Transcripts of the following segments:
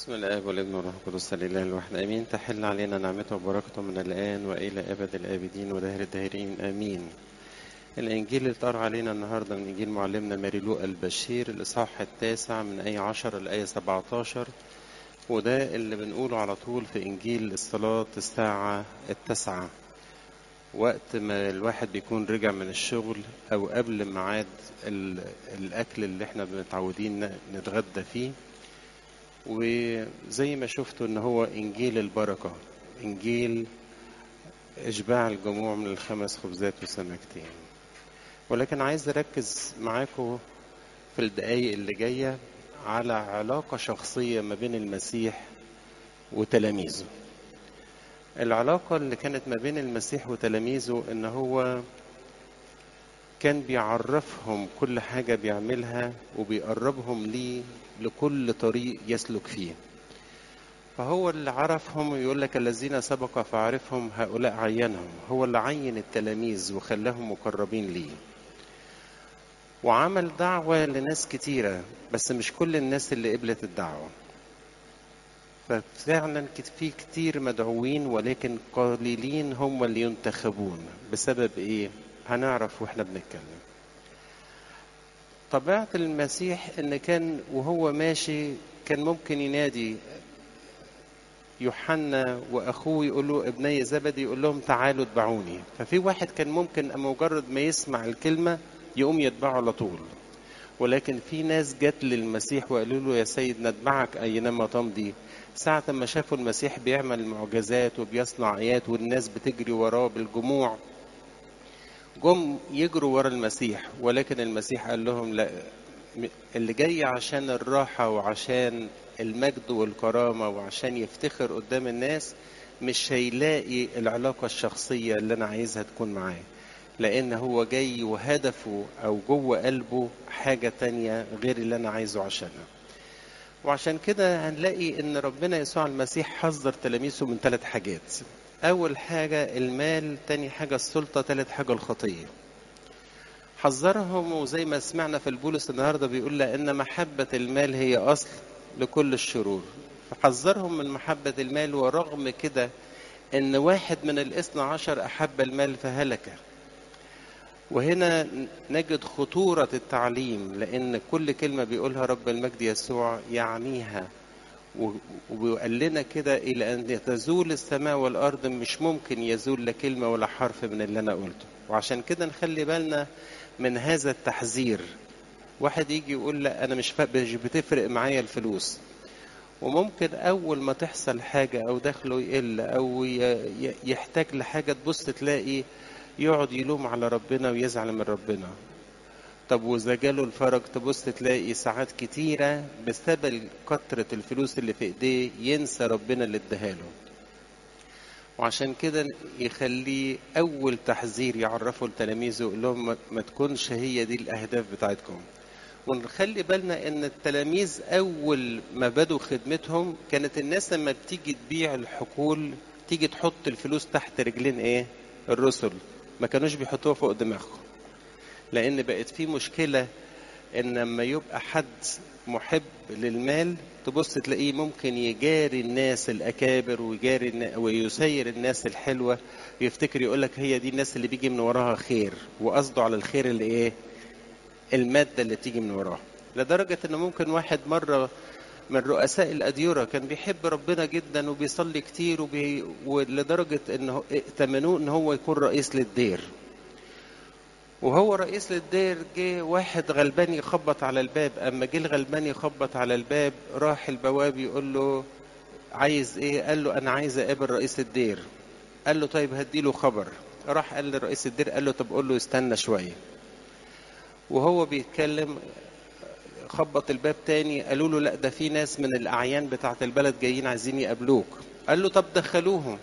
بسم الآب والابن والروح القدس الإله الواحد آمين تحل علينا نعمته وبركته من الآن وإلى أبد الآبدين ودهر الداهرين آمين الإنجيل اللي اتقرأ علينا النهاردة من إنجيل معلمنا ماري لوقا البشير الإصحاح التاسع من آية 10 لآية 17 وده اللي بنقوله على طول في إنجيل الصلاة الساعة التاسعة وقت ما الواحد بيكون رجع من الشغل أو قبل ميعاد ال- الأكل اللي احنا متعودين ن- نتغدى فيه وزي ما شفتوا ان هو انجيل البركه انجيل اشباع الجموع من الخمس خبزات وسمكتين ولكن عايز اركز معاكم في الدقايق اللي جايه على علاقه شخصيه ما بين المسيح وتلاميذه العلاقه اللي كانت ما بين المسيح وتلاميذه ان هو كان بيعرفهم كل حاجة بيعملها وبيقربهم ليه لكل طريق يسلك فيه فهو اللي عرفهم يقول لك الذين سبق فعرفهم هؤلاء عينهم هو اللي عين التلاميذ وخلاهم مقربين ليه وعمل دعوة لناس كتيرة بس مش كل الناس اللي قبلت الدعوة ففعلا كت- في كتير مدعوين ولكن قليلين هم اللي ينتخبون بسبب ايه هنعرف واحنا بنتكلم طبيعة المسيح ان كان وهو ماشي كان ممكن ينادي يوحنا واخوه يقول له ابني زبدي يقول لهم تعالوا اتبعوني ففي واحد كان ممكن مجرد ما يسمع الكلمة يقوم يتبعه على طول ولكن في ناس جت للمسيح وقالوا له يا سيد نتبعك اينما تمضي ساعة ما شافوا المسيح بيعمل معجزات وبيصنع آيات والناس بتجري وراه بالجموع جم يجروا ورا المسيح ولكن المسيح قال لهم لا م- اللي جاي عشان الراحة وعشان المجد والكرامة وعشان يفتخر قدام الناس مش هيلاقي العلاقة الشخصية اللي أنا عايزها تكون معاه لأن هو جاي وهدفه أو جوه قلبه حاجة تانية غير اللي أنا عايزه عشانها وعشان كده هنلاقي ان ربنا يسوع المسيح حذر تلاميذه من ثلاث حاجات اول حاجه المال تاني حاجه السلطه ثالث حاجه الخطيه حذرهم وزي ما سمعنا في البولس النهارده بيقول لان محبه المال هي اصل لكل الشرور فحذرهم من محبه المال ورغم كده ان واحد من الاثنى عشر احب المال فهلك وهنا نجد خطورة التعليم لأن كل كلمة بيقولها رب المجد يسوع يعنيها و- وبيقول لنا كده إلى أن تزول السماء والأرض مش ممكن يزول لا كلمة ولا حرف من اللي أنا قلته وعشان كده نخلي بالنا من هذا التحذير واحد يجي يقول لا أنا مش فا- مش بتفرق معايا الفلوس وممكن أول ما تحصل حاجة أو دخله يقل أو ي- ي- يحتاج لحاجة تبص تلاقي يقعد يلوم على ربنا ويزعل من ربنا طب وإذا جاله الفرج تبص تلاقي ساعات كتيرة بسبب كترة الفلوس اللي في إيديه ينسى ربنا اللي اداهاله وعشان كده يخليه أول تحذير يعرفه لتلاميذه يقول لهم ما- ما تكونش هي دي الأهداف بتاعتكم ونخلي بالنا ان التلاميذ اول ما بدوا خدمتهم كانت الناس لما بتيجي تبيع الحقول تيجي تحط الفلوس تحت رجلين ايه الرسل ما كانوش بيحطوها فوق دماغهم لان بقت في مشكله ان لما يبقى حد محب للمال تبص تلاقيه ممكن يجاري الناس الاكابر ويجاري النا- ويسير الناس الحلوه ويفتكر يقول لك هي دي الناس اللي بيجي من وراها خير وقصده على الخير اللي ايه المادة اللي تيجي من وراه لدرجة ان ممكن واحد مرة من رؤساء الأديرة كان بيحب ربنا جدا وبيصلي كتير وبي... ولدرجة انه ائتمنوه ان هو يكون رئيس للدير وهو رئيس للدير جه واحد غلبان يخبط على الباب اما جه الغلبان يخبط على الباب راح البواب يقول له عايز ايه قال له انا عايز اقابل رئيس الدير قال له طيب هديله خبر راح قال لرئيس الدير قال له طب قول له استنى شويه وهو بيتكلم خبط الباب تاني قالوا له لا ده في ناس من الاعيان بتاعت البلد جايين عايزين يقابلوك قال له طب دخلوهم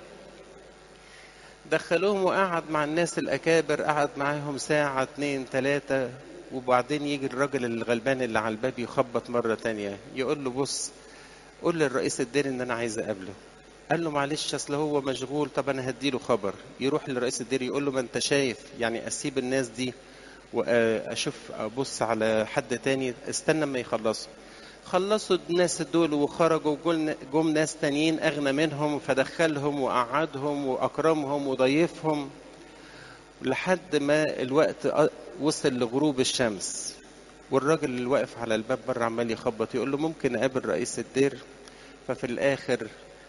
دخلوهم وقعد مع الناس الاكابر قعد معاهم ساعة اتنين تلاتة وبعدين يجي الراجل الغلبان اللي على الباب يخبط مرة تانية يقول له بص قول للرئيس الدير ان انا عايز اقابله قال له معلش اصل هو مشغول طب انا هديله خبر يروح لرئيس الدير يقول له ما انت شايف يعني اسيب الناس دي واشوف ابص على حد تاني استنى ما يخلصوا خلصوا الناس دول وخرجوا جم ناس تانيين أغنى منهم فدخلهم وقعدهم وأكرمهم وضيفهم لحد ما الوقت وصل لغروب الشمس والراجل اللي واقف على الباب بره عمال يخبط يقول له ممكن اقابل رئيس الدير ففي الاخر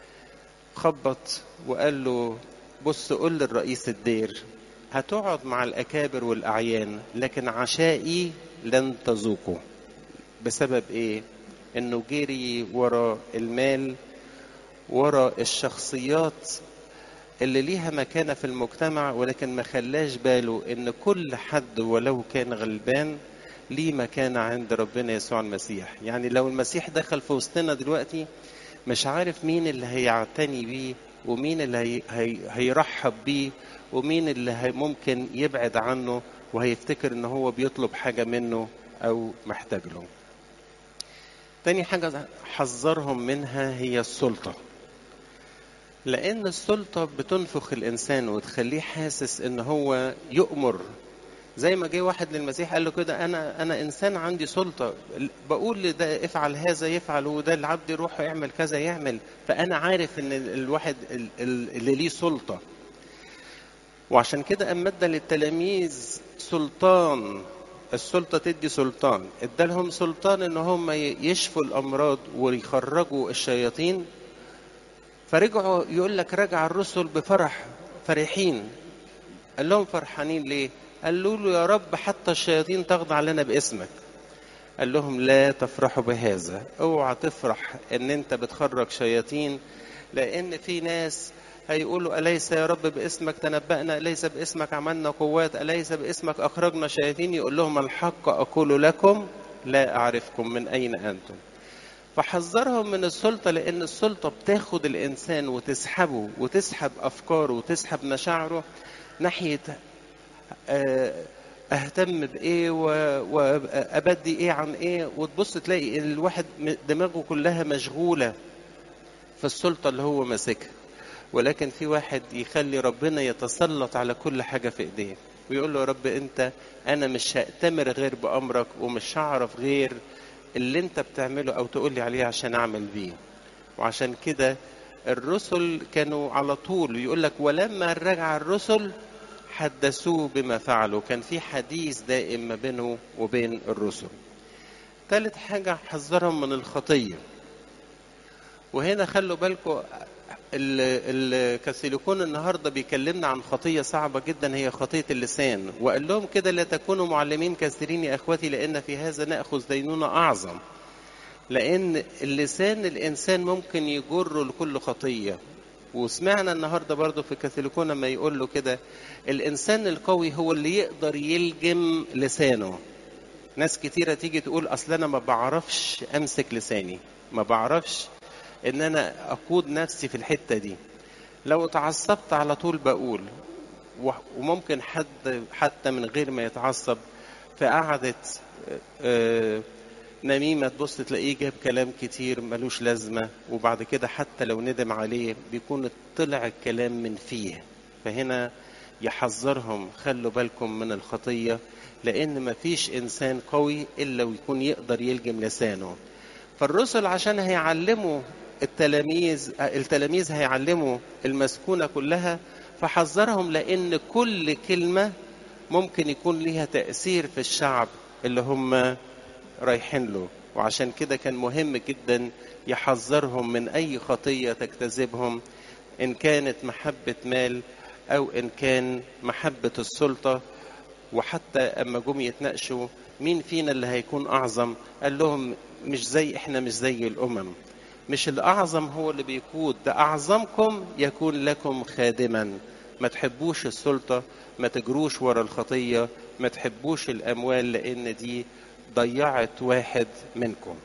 خبط وقال له بص قول للرئيس الدير هتقعد مع الاكابر والاعيان لكن عشائي لن تذوقه بسبب ايه انه جري ورا المال ورا الشخصيات اللي ليها مكانة في المجتمع ولكن ما خلاش باله ان كل حد ولو كان غلبان ليه مكانة عند ربنا يسوع المسيح يعني لو المسيح دخل في وسطنا دلوقتي مش عارف مين اللي هيعتني بيه ومين اللي هي هي هيرحب بيه ومين اللي هي ممكن يبعد عنه وهيفتكر ان هو بيطلب حاجة منه او محتاج له تاني حاجة حذرهم منها هي السلطة لأن السلطة بتنفخ الإنسان وتخليه حاسس إن هو يؤمر زي ما جه واحد للمسيح قال له كده أنا أنا إنسان عندي سلطة بقول لده افعل هذا يفعل وده العبد يروح يعمل كذا يعمل فأنا عارف إن الواحد اللي ليه سلطة وعشان كده أمد للتلاميذ سلطان السلطة تدي سلطان ادالهم سلطان ان هم يشفوا الامراض ويخرجوا الشياطين فرجعوا يقول لك رجع الرسل بفرح فرحين قال لهم فرحانين ليه قالوا له يا رب حتى الشياطين تخضع لنا باسمك قال لهم لا تفرحوا بهذا اوعى تفرح ان انت بتخرج شياطين لان في ناس هيقولوا أليس يا رب باسمك تنبأنا أليس باسمك عملنا قوات أليس باسمك أخرجنا شياطين يقول لهم الحق أقول لكم لا أعرفكم من أين أنتم فحذرهم من السلطة لأن السلطة بتاخد الإنسان وتسحبه وتسحب أفكاره وتسحب مشاعره ناحية أهتم بإيه وأبدي إيه عن إيه وتبص تلاقي الواحد دماغه كلها مشغولة في السلطة اللي هو ماسكها ولكن في واحد يخلي ربنا يتسلط على كل حاجة في ايديه ويقول له يا رب انت انا مش هأتمر غير بأمرك ومش هعرف غير اللي انت بتعمله او تقول لي عليه عشان اعمل بيه وعشان كده الرسل كانوا على طول يقول لك ولما رجع الرسل حدثوه بما فعلوا كان في حديث دائم ما بينه وبين الرسل ثالث حاجة حذرهم من الخطية وهنا خلوا بالكم الكاثوليكون النهارده بيكلمنا عن خطيه صعبه جدا هي خطيه اللسان وقال لهم كده لا تكونوا معلمين كثيرين يا اخوتي لان في هذا ناخذ دينونه اعظم لان اللسان الانسان ممكن يجره لكل خطيه وسمعنا النهارده برضه في الكاثوليكون لما يقول له كده الانسان القوي هو اللي يقدر يلجم لسانه ناس كتيرة تيجي تقول اصل انا ما بعرفش امسك لساني ما بعرفش ان انا اقود نفسي في الحته دي لو اتعصبت على طول بقول وممكن حد حتى من غير ما يتعصب في قعدة نميمة تبص تلاقيه جاب كلام كتير ملوش لازمة وبعد كده حتى لو ندم عليه بيكون طلع الكلام من فيه فهنا يحذرهم خلوا بالكم من الخطية لأن مفيش إنسان قوي إلا ويكون يقدر يلجم لسانه فالرسل عشان هيعلموا التلاميذ التلاميذ هيعلموا المسكونة كلها فحذرهم لأن كل كلمة ممكن يكون ليها تأثير في الشعب اللي هم رايحين له وعشان كده كان مهم جدا يحذرهم من أي خطية تجتذبهم إن كانت محبة مال أو إن كان محبة السلطة وحتى أما جم يتناقشوا مين فينا اللي هيكون أعظم قال لهم مش زي إحنا مش زي الأمم مش الأعظم هو اللي بيقود ده أعظمكم يكون لكم خادما ما تحبوش السلطة ما تجروش ورا الخطية ما تحبوش الأموال لأن دي ضيعت واحد منكم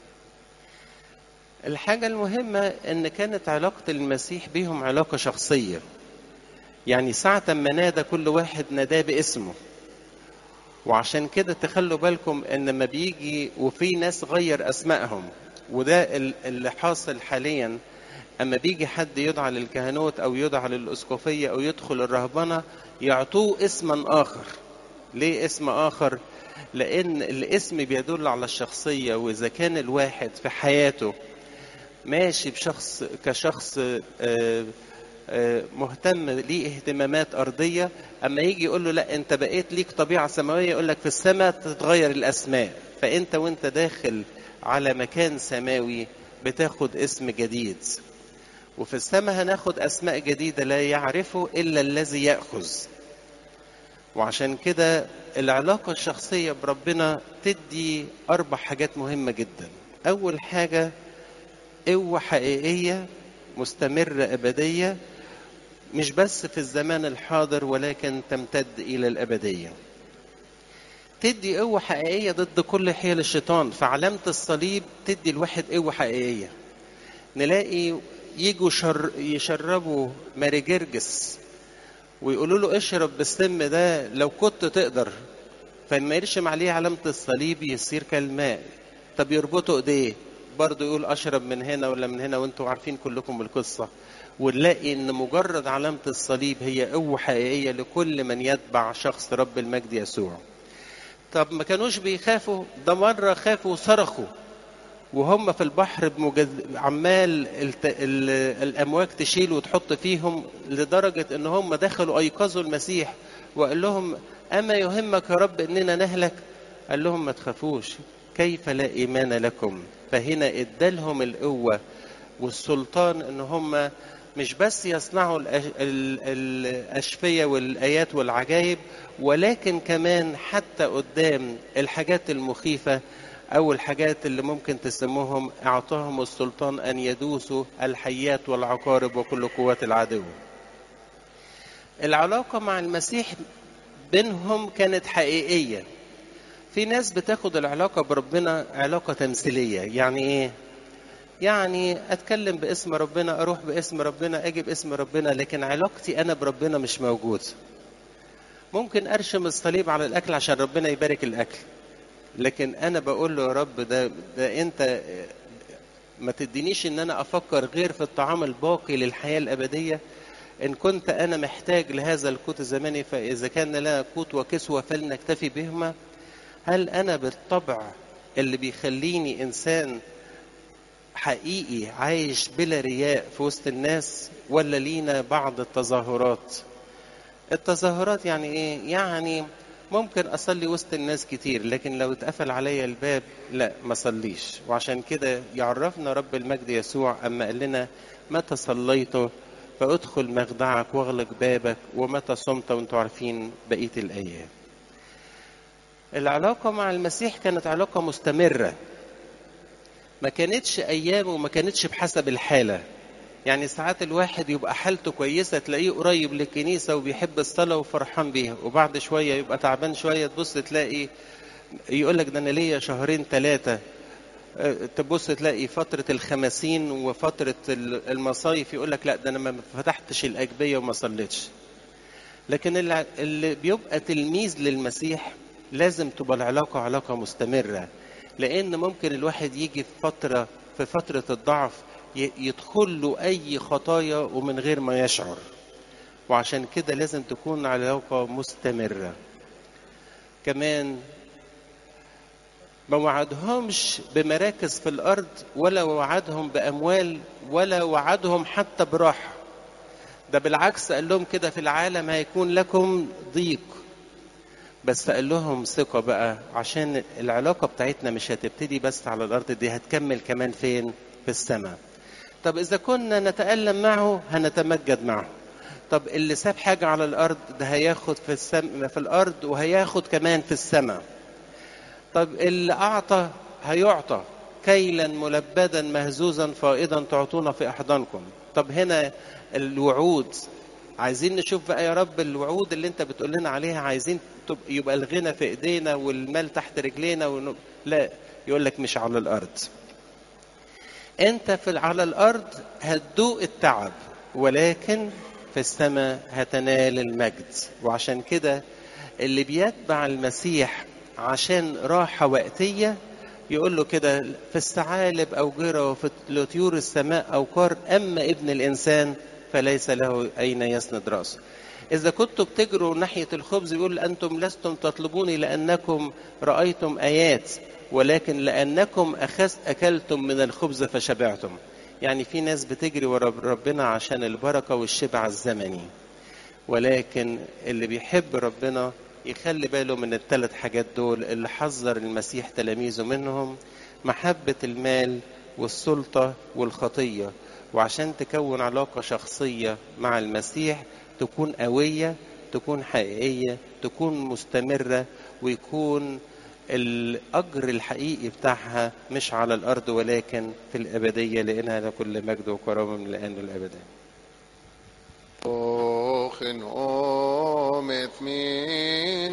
الحاجة المهمة أن كانت علاقة المسيح بيهم علاقة شخصية يعني ساعة ما نادى كل واحد ناداه باسمه وعشان كده تخلوا بالكم ان لما بيجي وفي ناس غير اسمائهم وده اللي حاصل حاليا اما بيجي حد يدعى للكهنوت او يدعى للاسقفيه او يدخل الرهبنه يعطوه اسما اخر ليه اسم آخر لأن الاسم بيدل على الشخصية وإذا كان الواحد في حياته ماشي بشخص كشخص آه، آه، مهتم ليه اهتمامات أرضية أما يجي يقول له لا أنت بقيت ليك طبيعة سماوية يقول لك في السماء تتغير الأسماء فأنت وأنت داخل على مكان سماوي بتاخد اسم جديد وفي السماء هناخد أسماء جديدة لا يعرفه إلا الذي يأخذ وعشان كده العلاقة الشخصية بربنا تدي أربع حاجات مهمة جدا أول حاجة قوة حقيقية مستمرة أبدية مش بس في الزمان الحاضر ولكن تمتد إلى الأبدية تدي قوة حقيقية ضد كل حيل الشيطان فعلامة الصليب تدي الواحد قوة حقيقية نلاقي يجوا شر يشربوا ماري جرجس ويقولوا له اشرب بالسم ده لو كنت تقدر فلما يرشم عليه علامة الصليب يصير كالماء طب يربطوا ايديه برضه يقول اشرب من هنا ولا من هنا وانتم عارفين كلكم القصة ونلاقي ان مجرد علامة الصليب هي قوة حقيقية لكل من يتبع شخص رب المجد يسوع طب ما كانوش بيخافوا ده مرة خافوا وصرخوا وهم في البحر بمجز... عمال الت... ال... الامواج تشيل وتحط فيهم لدرجه ان هم دخلوا ايقظوا المسيح وقال لهم اما يهمك يا رب اننا نهلك قال لهم ما تخافوش كيف لا ايمان لكم فهنا ادالهم القوه والسلطان ان هم مش بس يصنعوا الأش... ال... الاشفيه والايات والعجائب ولكن كمان حتى قدام الحاجات المخيفه أو الحاجات اللي ممكن تسموهم أعطاهم السلطان أن يدوسوا الحيات والعقارب وكل قوات العدو العلاقة مع المسيح بينهم كانت حقيقية في ناس بتاخد العلاقة بربنا علاقة تمثيلية يعني إيه؟ يعني أتكلم باسم ربنا أروح باسم ربنا أجي باسم ربنا لكن علاقتي أنا بربنا مش موجود ممكن أرشم الصليب على الأكل عشان ربنا يبارك الأكل لكن انا بقول له يا رب ده ده انت ما تدينيش ان انا افكر غير في الطعام الباقي للحياه الابديه ان كنت انا محتاج لهذا القوت الزمني فاذا كان لنا قوت وكسوه فلنكتفي بهما هل انا بالطبع اللي بيخليني انسان حقيقي عايش بلا رياء في وسط الناس ولا لينا بعض التظاهرات التظاهرات يعني ايه يعني ممكن اصلي وسط الناس كتير لكن لو اتقفل عليا الباب لا ما صليش وعشان كده يعرفنا رب المجد يسوع اما قال لنا متى صليت فادخل مخدعك واغلق بابك ومتى صمت وانتم عارفين بقيه الايام العلاقه مع المسيح كانت علاقه مستمره ما كانتش ايام وما كانتش بحسب الحاله يعني ساعات الواحد يبقى حالته كويسه تلاقيه قريب للكنيسه وبيحب الصلاه وفرحان بيها وبعد شويه يبقى تعبان شويه تبص تلاقي يقول لك ده انا ليا شهرين ثلاثه تبص تلاقي فترة الخمسين وفترة المصايف يقول لك لا ده أنا ما فتحتش الأجبية وما صليتش. لكن اللي بيبقى تلميذ للمسيح لازم تبقى العلاقة علاقة مستمرة لأن ممكن الواحد يجي في فترة في فترة الضعف يدخل له أي خطايا ومن غير ما يشعر وعشان كده لازم تكون علاقة مستمرة كمان ما وعدهمش بمراكز في الأرض ولا وعدهم بأموال ولا وعدهم حتى براحة ده بالعكس قال لهم كده في العالم هيكون لكم ضيق بس قال لهم ثقة بقى عشان العلاقة بتاعتنا مش هتبتدي بس على الأرض دي هتكمل كمان فين في السماء طب إذا كنا نتألم معه هنتمجد معه طب اللي ساب حاجة على الأرض ده هياخد في السم في الأرض وهياخد كمان في السماء طب اللي أعطى هيعطى كيلا ملبدا مهزوزا فائضا تعطون في أحضانكم طب هنا الوعود عايزين نشوف بقى يا رب الوعود اللي انت بتقول لنا عليها عايزين يبقى الغنى في ايدينا والمال تحت رجلينا ون... لا يقول لك مش على الارض انت في على الارض هتدوق التعب ولكن في السماء هتنال المجد وعشان كده اللي بيتبع المسيح عشان راحة وقتية يقول له كده في الثعالب أو جرى وفي طيور السماء أو قار أما ابن الإنسان فليس له أين يسند رأسه إذا كنتوا بتجروا ناحية الخبز يقول أنتم لستم تطلبوني لأنكم رأيتم آيات ولكن لأنكم أخذت أكلتم من الخبز فشبعتم يعني في ناس بتجري ورا ربنا عشان البركة والشبع الزمني ولكن اللي بيحب ربنا يخلي باله من الثلاث حاجات دول اللي حذر المسيح تلاميذه منهم محبة المال والسلطة والخطية وعشان تكون علاقة شخصية مع المسيح تكون قوية تكون حقيقية تكون مستمرة ويكون الأجر الحقيقي بتاعها مش على الأرض ولكن في الأبدية لأنها لكل مجد وكرامة من الآن والأبدين Ochen omet min